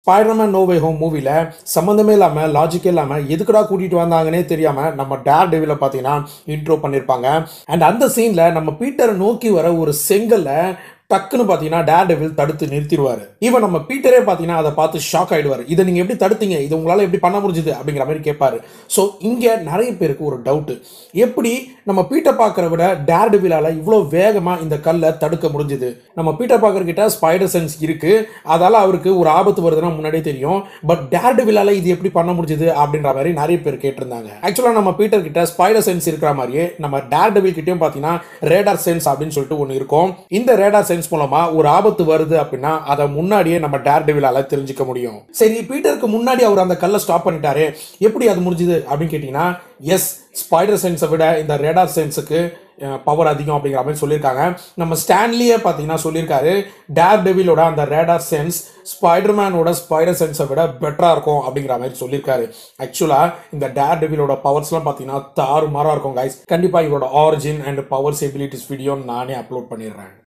Spiderman நோவே home மூவில சம்மந்தமே இல்லாம லாஜிக்கே இல்லாம எதுக்குடா கூட்டிட்டு வந்தாங்கன்னே தெரியாம நம்ம டேர் டெவில பாத்தீங்கன்னா இன்ட்ரோ பண்ணிருப்பாங்க அண்ட் அந்த சீன்ல நம்ம பீட்டரை நோக்கி வர ஒரு செங்கல்ல டக்குன்னு பார்த்தீங்கன்னா டேர் டெவில் தடுத்து நிறுத்திடுவாரு இவன் நம்ம பீட்டரே பார்த்தீங்கன்னா அதை பார்த்து ஷாக் ஆயிடுவார் இதை நீங்கள் எப்படி தடுத்தீங்க இது உங்களால் எப்படி பண்ண முடிஞ்சுது அப்படிங்கிற மாதிரி கேட்பாரு ஸோ இங்கே நிறைய பேருக்கு ஒரு டவுட்டு எப்படி நம்ம பீட்டர் பார்க்கற விட டேர் டெவிலால் இவ்வளோ வேகமாக இந்த கல்லை தடுக்க முடிஞ்சுது நம்ம பீட்டர் பார்க்கற கிட்ட ஸ்பைடர் சென்ஸ் இருக்கு அதால அவருக்கு ஒரு ஆபத்து வருதுன்னா முன்னாடியே தெரியும் பட் டேர் டெவிலால் இது எப்படி பண்ண முடிஞ்சுது அப்படின்ற மாதிரி நிறைய பேர் கேட்டிருந்தாங்க ஆக்சுவலாக நம்ம பீட்டர் கிட்ட ஸ்பைடர் சென்ஸ் இருக்கிற மாதிரியே நம்ம டேர் டெவில் கிட்டயும் பார்த்தீங்கன்னா ரேடார் சென்ஸ் அப்படின்னு சொல்லிட்டு ஒன்று இருக்கும் இந்த ரேடார் சென்ஸ் மூலமா ஒரு ஆபத்து வருது அப்படின்னா அதை முன்னாடியே நம்ம டேர் டெவிலால தெரிஞ்சுக்க முடியும் சரி பீட்டருக்கு முன்னாடி அவர் அந்த கல்லை ஸ்டாப் பண்ணிட்டாரு எப்படி அது முடிஞ்சுது அப்படின்னு கேட்டீங்கன்னா எஸ் ஸ்பைடர் சென்ஸை விட இந்த ரேடார் சென்ஸுக்கு பவர் அதிகம் அப்படிங்கிற மாதிரி சொல்லியிருக்காங்க நம்ம ஸ்டான்லியே பார்த்தீங்கன்னா சொல்லியிருக்காரு டேர் டெவிலோட அந்த ரேடார் சென்ஸ் ஸ்பைடர்மேனோட ஸ்பைடர் சென்ஸை விட பெட்டராக இருக்கும் அப்படிங்கிற மாதிரி சொல்லியிருக்காரு ஆக்சுவலாக இந்த டேர் டெவிலோட பவர்ஸ்லாம் பார்த்தீங்கன்னா தாறு மாறாக இருக்கும் கைஸ் கண்டிப்பாக இவரோட origin and powers abilities video நானே அப்லோட் பண்ணிடுறேன்